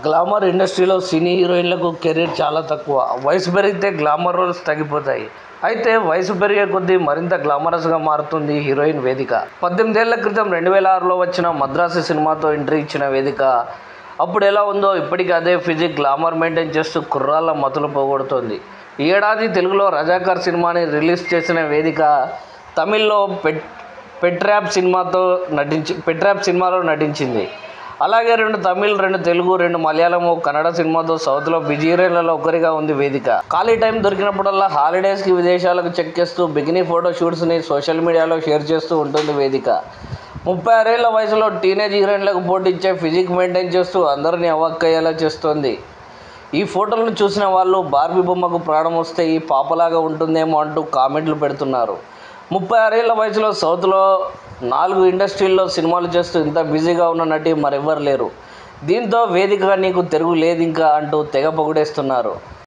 glamour ఇండస్ట్రీలో సినీ హీరోయిన్లకు career చాలా తక్కువ వయసు పెరిగితే గ్లామర్ రోల్స్ తగ్గిపోతాయి అయితే వయసు పెరిగే కొద్దీ మరింత గ్లామరస్గా మారుతుంది హీరోయిన్ వేదిక పద్దెనిమిదేళ్ల క్రితం రెండు వేల ఆరులో వచ్చిన మద్రాసు సినిమాతో ఎంట్రీ ఇచ్చిన వేదిక అప్పుడు ఎలా ఉందో ఇప్పటికీ అదే ఫిజిక్ గ్లామర్ మెయింటైన్ చేస్తూ కుర్రాళ్ళ మతులు పోగొడుతోంది ఈ ఏడాది తెలుగులో రజాకర్ సినిమాని రిలీజ్ చేసిన వేదిక తమిళ్లో పెట్ పెట్రాప్ సినిమాతో నటించి పెట్రాప్ సినిమాలో నటించింది అలాగే రెండు తమిళ్ రెండు తెలుగు రెండు మలయాళం ఓ కన్నడ సినిమాతో సౌత్లో బిజీ హీరోయిన్లలో ఒకరిగా ఉంది వేదిక ఖాళీ టైం దొరికినప్పుడల్లా హాలిడేస్కి విదేశాలకు చెక్ చేస్తూ బిగినీ ఫోటో షూట్స్ని సోషల్ మీడియాలో షేర్ చేస్తూ ఉంటుంది వేదిక ముప్పై ఆరేళ్ల వయసులో టీనేజ్ హీరోయిన్లకు పోటీ ఇచ్చే ఫిజిక్ మెయింటైన్ చేస్తూ అందరినీ అవాక్కయ్యేలా చేస్తోంది ఈ ఫోటోలను చూసిన వాళ్ళు బార్బీ బొమ్మకు ప్రాణం వస్తే ఈ పాపలాగా ఉంటుందేమో అంటూ కామెంట్లు పెడుతున్నారు ముప్పై ఆరేళ్ల వయసులో సౌత్లో నాలుగు ఇండస్ట్రీల్లో సినిమాలు చేస్తూ ఇంత బిజీగా ఉన్న నటి మరెవ్వరు లేరు దీంతో వేదికగా నీకు తెరుగు లేదు ఇంకా అంటూ తెగ పొగిడేస్తున్నారు